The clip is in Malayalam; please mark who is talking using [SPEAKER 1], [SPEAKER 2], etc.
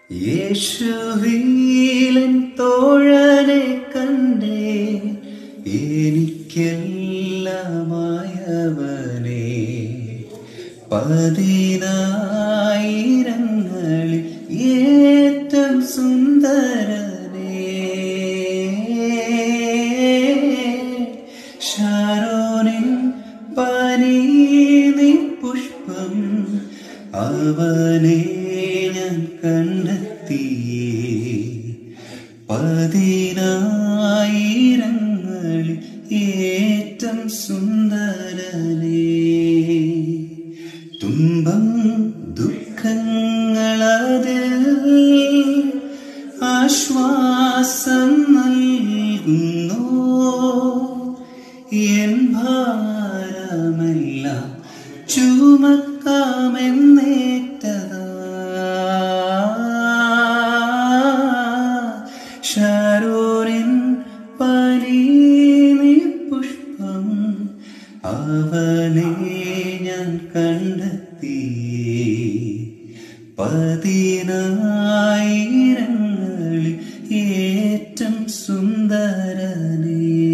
[SPEAKER 1] യേശുവീലൻ തോഴനെ കണ്ടേ എനിക്കെല്ലാമായവനെ പതിനായിരങ്ങളിൽ ഏറ്റം സുന്ദരനേ ഷാരോനിൻ പനീനി പുഷ്പം അവനെ ഞാൻ കണ്ടെത്തിയേ പതിനായിരങ്ങളിൽ ഏറ്റം സുന്ദരനേ തുമ്പം ദുഃഖങ്ങളതിൽ ആശ്വാസം നൽകുന്നു എൻ ഭാരമെല്ലാം ചുമക്കാമെന്നേറ്റതാ ഷാരോരിൻ പനീനി പുഷ്പം അവനെ ഞാൻ കണ്ടെത്തി പതിനായിരങ്ങളിൽ ഏറ്റം സുന്ദരനേ